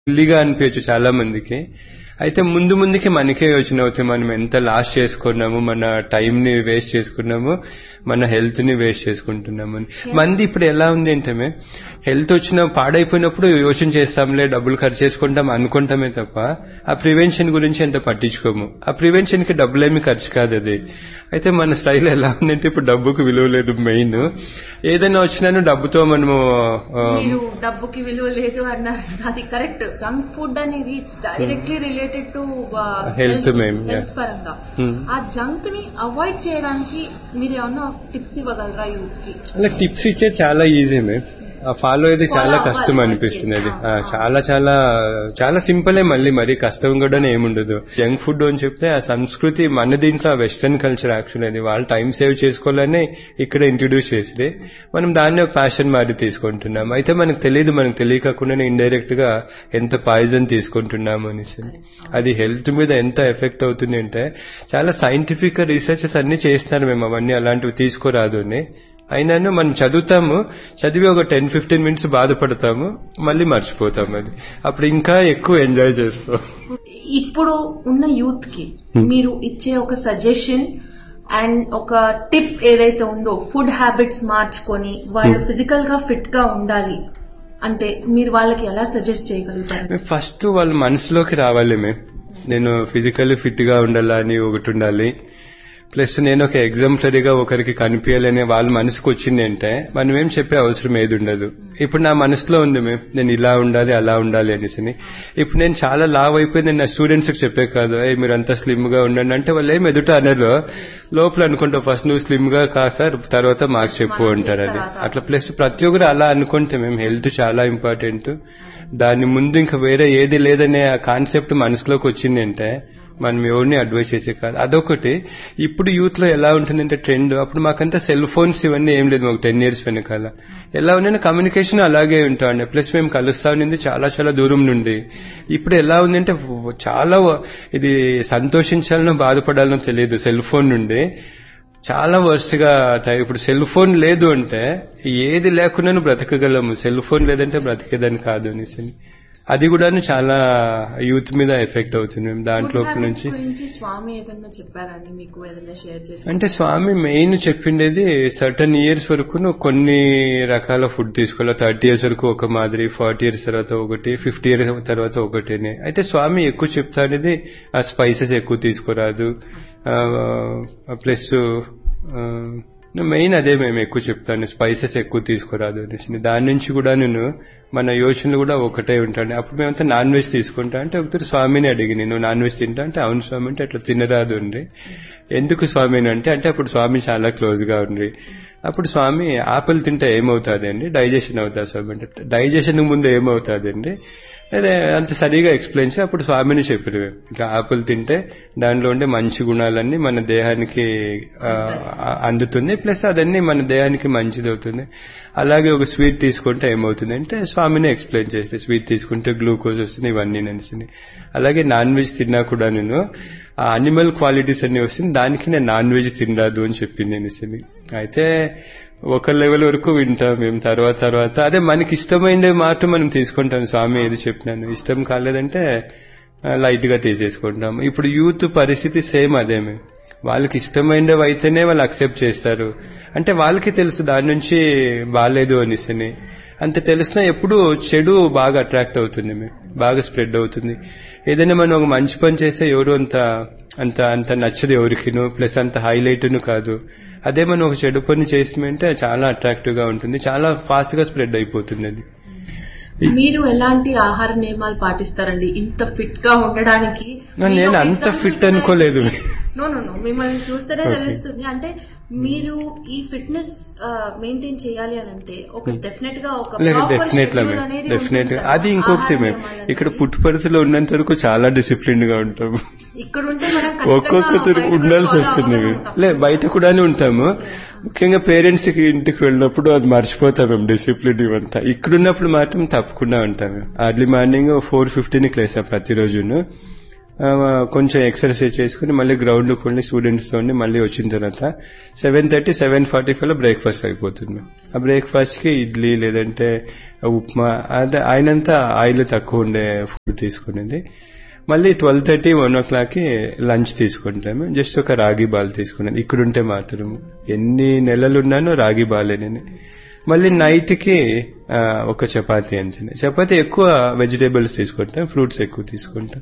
ఇల్లీగా అనిపించచ్చు చాలా మందికి అయితే ముందు ముందుకి మనకే యోచన అవుతుంది మనం ఎంత లాస్ చేసుకున్నాము మన టైం ని వేస్ట్ చేసుకున్నాము మన హెల్త్ ని వేస్ట్ చేసుకుంటున్నాము అని. మంది ఇప్పుడు ఎలా ఉంది అంటే హెల్త్ వచ్చిన పాడైపోయినప్పుడు యోచన చేస్తాంలే డబ్బులు ఖర్చు చేసుకుంటాం అనుకుంటామే తప్ప ఆ ప్రివెన్షన్ గురించి ఎంత పట్టించుకోము ఆ ప్రివెన్షన్ కి డబ్బులేమి ఖర్చు కాదు అది అయితే మన స్టైల్ ఎలా ఉందంటే ఇప్పుడు డబ్బుకు విలువ లేదు మెయిన్ ఏదైనా వచ్చినాను డబ్బుతో మనము ఆ, మీరు డబ్బుకి విలువ లేదు అన్నారు అది కరెక్ట్ జంక్ ఫుడ్ అనేది it's directly related to Health మేము, yeah. హెల్త్ పరంగా Hmm. ఆ జంక్ ని అవాయిడ్ చేయడానికి మీరు ఏమన్నా టిప్స్ ఇవ్వగలరా యూత్ కి అలా టిప్స్ ఇచ్చే చాలా ఈజీ మే ఫాలో అయితే చాలా Follow కష్టం అవ్వాలి. అనిపిస్తుంది అది Yes. ఆ, చాలా చాలా చాలా సింపులే మళ్ళీ మరి కష్టం కూడా ఏముండదు జంక్ ఫుడ్ అని చెప్తే ఆ సంస్కృతి మన దీంట్లో వెస్టర్న్ కల్చర్ యాక్చువల్ అది వాళ్ళు టైం సేవ్ చేసుకోవాలని ఇక్కడ ఇంట్రడ్యూస్ చేసింది మనం దాన్ని ఒక ప్యాషన్ మారి తీసుకుంటున్నాం అయితే మనకు తెలియదు మనకు తెలియకుండానే ఇండైరెక్ట్ గా ఎంత పాయిజన్ తీసుకుంటున్నాము అనేసి అది హెల్త్ మీద ఎంత ఎఫెక్ట్ అవుతుంది అంటే చాలా సైంటిఫిక్ రీసెర్చెస్ అన్ని చేస్తున్నారు మేము అవన్నీ అలాంటివి తీసుకోరాదు అని అయినాను మనం చదువుతాము చదివి ఒక టెన్ ఫిఫ్టీన్ మినిట్స్ బాధపడతాము మళ్ళీ మర్చిపోతాం అది అప్పుడు ఇంకా ఎక్కువ ఎంజాయ్ చేస్తాం ఇప్పుడు ఉన్న యూత్ కి Hmm. మీరు ఇచ్చే ఒక సజెషన్ అండ్ ఒక టిప్ ఏదైతే ఉందో ఫుడ్ హ్యాబిట్స్ మార్చుకొని వాళ్ళు Hmm. ఫిజికల్ గా ఫిట్ గా ఉండాలి అంటే మీరు వాళ్ళకి ఎలా సజెస్ట్ చేయగలుగుతారు ఫస్ట్ వాళ్ళ మనసులోకి రావాలి మే నేను ఫిజికల్లీ ఫిట్ గా ఉండాలని ఒకటి ఉండాలి ప్లస్ నేను ఒక ఎగ్జాంపులరీగా ఒకరికి కనిపించాలనే వాళ్ళ మనసుకు వచ్చింది అంటే మనం ఏం చెప్పే అవసరం ఏది ఉండదు ఇప్పుడు నా మనసులో ఉంది మే నేను ఇలా ఉండాలి అలా ఉండాలి అనేసి ఇప్పుడు నేను చాలా లావ్ అయిపోయి నేను నా స్టూడెంట్స్ కి చెప్పే కాదు "ఏయ్, మీరు అంతా స్లిమ్ గా ఉండండి అంటే వాళ్ళు ఏం ఎదుట అనరు లోపల అనుకుంటా ఫస్ట్ నువ్వు స్లిమ్ గా కా సార్ తర్వాత మాకు చెప్పు మనం అంటారు అది చేస్తారు అట్లా ప్లస్ ప్రతి ఒక్కరు అలా అనుకుంటే మేము హెల్త్ చాలా ఇంపార్టెంట్ దాని ముందు ఇంకా వేరే ఏది లేదనే ఆ కాన్సెప్ట్ మనసులోకి వచ్చింది అంటే మనం ఎవరిని అడ్వైస్ చేసే కాదు అదొకటి ఇప్పుడు యూత్ లో ఎలా ఉంటుందంటే ట్రెండ్ అప్పుడు మాకంతా సెల్ ఫోన్స్ ఇవన్నీ ఏం లేదు మాకు టెన్ ఇయర్స్ వెనకాల ఎలా ఉన్నాయంటే కమ్యూనికేషన్ అలాగే ఉంటాండి ప్లస్ మేము కలుస్తా ఉన్నది చాలా చాలా దూరం నుండి ఇప్పుడు ఎలా ఉందంటే చాలా ఇది సంతోషించాలనో బాధపడాలనో తెలియదు సెల్ ఫోన్ నుండి చాలా వర్స్ట్ గా తయ- ఇప్పుడు సెల్ ఫోన్ లేదు అంటే ఏది లేకుండా బ్రతకగలము సెల్ ఫోన్ లేదంటే బ్రతికేదని కాదు అనేసి అది కూడా చాలా యూత్ మీద ఎఫెక్ట్ అవుతుంది మేము దాంట్లో Food habits నుంచి గురించి స్వామి ఏదైనా చెప్పారని మీకు ఏదైనా షేర్ చేసి అంటే స్వామి మెయిన్ చెప్పిండేది సర్టన్ ఇయర్స్ వరకు నువ్వు కొన్ని రకాల ఫుడ్ తీసుకోవాలి థర్టీ ఇయర్స్ వరకు ఒక మాదిరి ఫార్టీ ఇయర్స్ తర్వాత ఒకటి ఫిఫ్టీ ఇయర్స్ తర్వాత ఒకటిని అయితే స్వామి ఎక్కువ చెప్తా అనేది ఆ స్పైసెస్ ఎక్కువ తీసుకోరాదు ప్లస్ మెయిన్ అదే మేము ఎక్కువ చెప్తాను స్పైసెస్ ఎక్కువ తీసుకురాదు అనేసి దాని నుంచి కూడా నేను మన యోచనలు కూడా ఒకటే ఉంటాను అప్పుడు మేమంతా నాన్ వెజ్ తీసుకుంటా అంటే ఒకసారి స్వామిని అడిగి నేను నాన్ వెజ్ తింటా అంటే అవును స్వామి అంటే అట్లా తినరాదు అండి ఎందుకు స్వామిని అంటే అంటే అప్పుడు స్వామి చాలా క్లోజ్ గా ఉంది అప్పుడు స్వామి ఆపిల్ తింటే ఏమవుతుంది అండి డైజెషన్ అవుతుంది స్వామి అంటే డైజెషన్ ముందు ఏమవుతుంది అండి అదే అంత సరిగా ఎక్స్ప్లెయిన్ చేసి అప్పుడు స్వామిని చెప్పారు ఇట్లా ఆపిల్ తింటే దానిలో ఉండే మంచి గుణాలన్నీ మన దేహానికి ఆ, ఆ, అందుతుంది ప్లస్ అదన్నీ మన దేహానికి మంచిది అవుతుంది అలాగే ఒక స్వీట్ తీసుకుంటే ఏమవుతుంది అంటే స్వామిని ఎక్స్ప్లెయిన్ చేస్తే స్వీట్ తీసుకుంటే గ్లూకోజ్ వస్తుంది ఇవన్నీ నడిచింది అలాగే నాన్ వెజ్ తిన్నా కూడా నేను ఆ అనిమల్ క్వాలిటీస్ అన్ని వస్తుంది దానికి నేను నాన్ వెజ్ తినరాదు అని చెప్పింది అనేసి అయితే ఒక లెవెల్ వరకు వింటాం మేము తర్వాత తర్వాత అదే మనకి ఇష్టమైన మాట మనం తీసుకుంటాం స్వామి ఏది చెప్పినాను ఇష్టం కాలేదంటే లైట్ గా తీసేసుకుంటాం ఇప్పుడు యూత్ పరిస్థితి సేమ్ అదే మేము వాళ్ళకి ఇష్టమైనవి అయితేనే వాళ్ళు అక్సెప్ట్ చేస్తారు అంటే వాళ్ళకి తెలుసు దాని నుంచి బాగాలేదు అనేసి అంత తెలిసినా ఎప్పుడు చెడు బాగా అట్రాక్ట్ అవుతుంది మేము బాగా స్ప్రెడ్ అవుతుంది ఏదైనా మనం ఒక మంచి పని చేస్తే ఎవరు అంత అంత అంత నచ్చదు ఎవరికిను ప్లస్ అంత హైలైట్ను కాదు అదే మనం ఒక చెడు పని చేసిమంటే చాలా అట్రాక్టివ్ గా ఉంటుంది చాలా ఫాస్ట్ గా స్ప్రెడ్ అయిపోతుంది అది మీరు ఎలాంటి ఆహార నియమాలు పాటిస్తారండి ఇంత ఫిట్ గా ఉండడానికి నేను అంత fit అనుకోలేదు. నో నో నో మిమ్మల్ని చూస్తేనే Okay. తెలుస్తుంది అంటే మీరు ఈ ఫిట్నెస్ మెయింటైన్ చేయాలి అని అంటే ఒక డెఫినెట్ గా ఒక లేదు proper డెఫినెట్ గా schedule అనేది డెఫినెట్ ఉంటుంది గా కదా. అది ఇంకొకటి ఆహార మేము నియమాలు ఇక్కడ అనేది. పుట్టుపరిధిలో ఉన్నంత వరకు చాలా డిసిప్లిన్ గా ఉంటాము ఇక్కడ ఉంటే మనం ఖచ్చితంగా ఒక్కొక్కరు బయట ఉండాల్సి follow వస్తుంది అవుతూనే మేము. ఉంటాం. లే బయట కూడానే ఉంటాము ముఖ్యంగా పేరెంట్స్ కి ఇంటికి వెళ్ళినప్పుడు అది మర్చిపోతాం మేము డిసిప్లిన్ ఇవంతా ఇక్కడున్నప్పుడు మాత్రం తప్పకుండా ఉంటాం మేము అర్లీ మార్నింగ్ ఫోర్ ఫిఫ్టీన్కి లేసాం ప్రతిరోజును ఆ, కొంచెం ఎక్సర్సైజ్ చేసుకుని మళ్ళీ గ్రౌండ్ కొన్ని స్టూడెంట్స్ తోని మళ్ళీ వచ్చిన తర్వాత seven thirty seven forty five లో బ్రేక్ఫాస్ట్ అయిపోతుంది ఆ బ్రేక్ఫాస్ట్ కి ఇడ్లీ లేదంటే ఉప్మా అదే ఆయనంతా ఆయిల్ తక్కువ ఉండే ఫుడ్ తీసుకునేది మళ్ళీ twelve thirty one o'clock కి లంచ్ తీసుకుంటాము జస్ట్ ఒక రాగి బాల్ తీసుకునేది ఇక్కడుంటే మాత్రం ఎన్ని నెలలు ఉన్నానో రాగి బాలే నేను మళ్ళీ నైట్ కి ఆ, ఒక చపాతీ అంతే చపాతీ ఎక్కువ వెజిటేబుల్స్ తీసుకుంటాం ఫ్రూట్స్ ఎక్కువ తీసుకుంటాం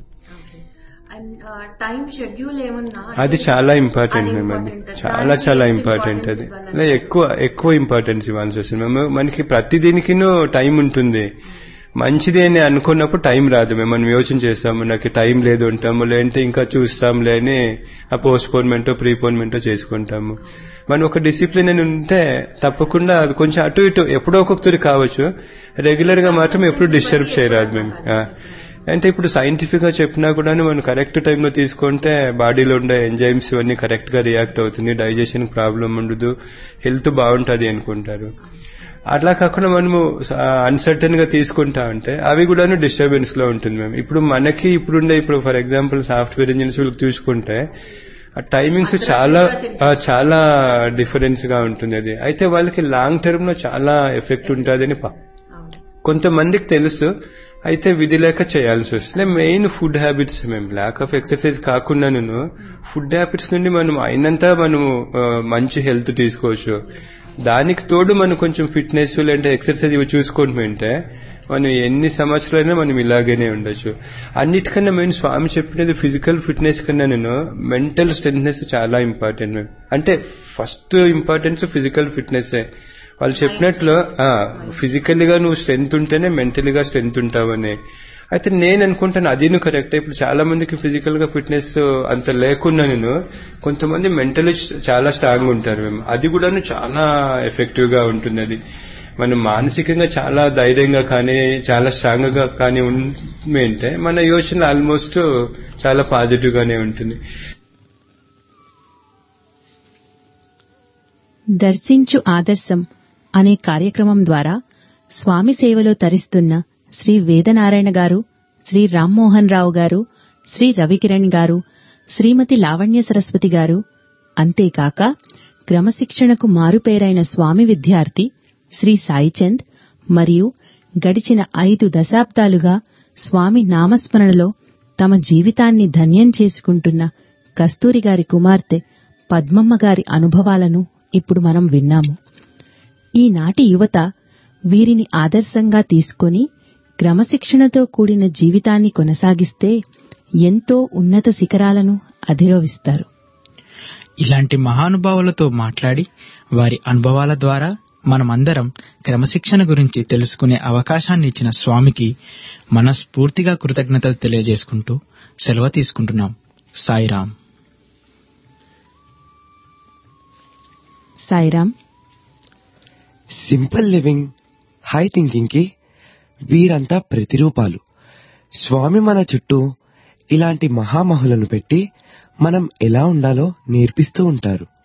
అండ్ టైం షెడ్యూల్ ఏమన్నా అది చాలా ఇంపార్టెంట్ అది మేము అది important. చాలా దానికి చాలా ఎంత ఇంపార్టెంట్ importance అది ఇవ్వాలని? అలా ఎక్కువ ఎక్కువ ఇంపార్టెన్స్ ఇవ్వాల్సి వస్తుంది మేము మనకి ప్రతి దీనికినూ టైం ఉంటుంది మంచిది అని అనుకున్నప్పుడు టైం రాదు మేము మనం యోచన చేస్తాము నాకు టైం లేదు ఉంటాము లేదంటే ఇంకా చూస్తాంలే అని ఆ పోస్ట్పోన్మెంటో ప్రీపోన్మెంటో చేసుకుంటాము మనం ఒక డిసిప్లిన్ అని ఉంటే తప్పకుండా అది కొంచెం అటు ఇటు ఎప్పుడో ఒక్కొక్కరి కావచ్చు రెగ్యులర్ గా మాత్రం ఎప్పుడు డిస్టర్బ్ చేయరాదు మేము ఆ. అంటే ఇప్పుడు సైంటిఫిక్ గా చెప్పినా కూడా మనం కరెక్ట్ టైంలో తీసుకుంటే బాడీలో ఉండే ఎంజైమ్స్ ఇవన్నీ కరెక్ట్ గా రియాక్ట్ అవుతుంది డైజెషన్ ప్రాబ్లం ఉండదు హెల్త్ బాగుంటది అనుకుంటారు అట్లా కాకుండా మనము అన్సర్టన్ గా తీసుకుంటా అంటే అవి కూడాను డిస్టర్బెన్స్ లో ఉంటుంది మేము ఇప్పుడు మనకి ఇప్పుడుండే ఇప్పుడు ఫర్ ఎగ్జాంపుల్ సాఫ్ట్వేర్ ఇంజనీర్స్ వీళ్ళకి చూసుకుంటే ఆ టైమింగ్స్ చాలా ఆ, చాలా డిఫరెన్స్ గా ఉంటుంది అది అయితే వాళ్ళకి లాంగ్ టర్మ్ లో చాలా ఎఫెక్ట్ ఉంటుంది ప- అవును. కొంతమందికి తెలుసు అయితే విధి లేక చేయాల్సి వస్తుంది మెయిన్ ఫుడ్ హ్యాబిట్స్ మేము ల్యాక్ ఆఫ్ ఎక్సర్సైజ్ కాకుండా నేను ఫుడ్ హ్యాబిట్స్ నుండి మనం అయినంత మనము ఆ, మంచి హెల్త్ తీసుకోవచ్చు దానికి తోడు మనం కొంచెం ఫిట్నెస్ లేదంటే ఎక్సర్సైజ్ ఇవి చూసుకుంటుంటే మనం ఎన్ని సంవత్సరాలైనా మనం ఇలాగనే ఉండొచ్చు అన్నిటికన్నా మెయిన్ స్వామి చెప్పినది ఫిజికల్ ఫిట్నెస్ కన్నా నేను మెంటల్ స్ట్రెంగ్నెస్ చాలా ఇంపార్టెంట్ మేము అంటే ఫస్ట్ ఇంపార్టెన్స్ ఫిజికల్ ఫిట్నెస్ వాళ్ళు చెప్పినట్లు ఫిజికల్ గా నువ్వు స్ట్రెంత్ ఉంటేనే మెంటల్ గా స్ట్రెంత్ ఉంటావని అయితే నేను అనుకుంటాను అది నువ్వు కరెక్ట్ ఇప్పుడు చాలా మందికి ఫిజికల్ గా ఫిట్నెస్ అంత లేకున్నా నేను కొంతమంది మెంటల్ చాలా స్ట్రాంగ్ ఉంటారు మేము అది కూడాను చాలా ఎఫెక్టివ్ గా ఉంటుంది అది మనం మానసికంగా చాలా ధైర్యంగా కానీ చాలా స్ట్రాంగ్ గా కానీ ఉంటే మన యోచన ఆల్మోస్ట్ చాలా పాజిటివ్ గానే ఉంటుంది దర్శించు ఆదర్శం అనే కార్యక్రమం ద్వారా స్వామి సేవలో తరిస్తున్న శ్రీ వేదనారాయణ గారు శ్రీ రామ్మోహన్ రావు గారు శ్రీ రవికిరణ్ గారు శ్రీమతి లావణ్య సరస్వతి గారు అంతేకాక క్రమశిక్షణకు మారుపేరైన స్వామి విద్యార్థి శ్రీ సాయిచంద్ మరియు గడిచిన ఐదు దశాబ్దాలుగా స్వామి నామస్మరణలో తమ జీవితాన్ని ధన్యం చేసుకుంటున్న కస్తూరి గారి కుమార్తె పద్మమ్మ గారి అనుభవాలను ఇప్పుడు మనం విన్నాము ఈనాటి యువత వీరిని ఆదర్శంగా తీసుకొని క్రమశిక్షణతో కూడిన జీవితాన్ని కొనసాగిస్తే ఎంతో ఉన్నత శిఖరాలను అధిరోహిస్తారు ఇలాంటి మహానుభావులతో మాట్లాడి వారి అనుభవాల ద్వారా మనమందరం క్రమశిక్షణ గురించి తెలుసుకునే అవకాశాన్ని ఇచ్చిన స్వామికి మనస్ఫూర్తిగా కృతజ్ఞతలు తెలియజేసుకుంటూ సెలవు తీసుకుంటున్నాం Sairam Sairam simple living high thinking కి వీరంతా ప్రతిరూపాలు స్వామి మన చుట్టూ ఇలాంటి మహామహులను పెట్టి మనం ఎలా ఉండాలో నేర్పిస్తూ ఉంటారు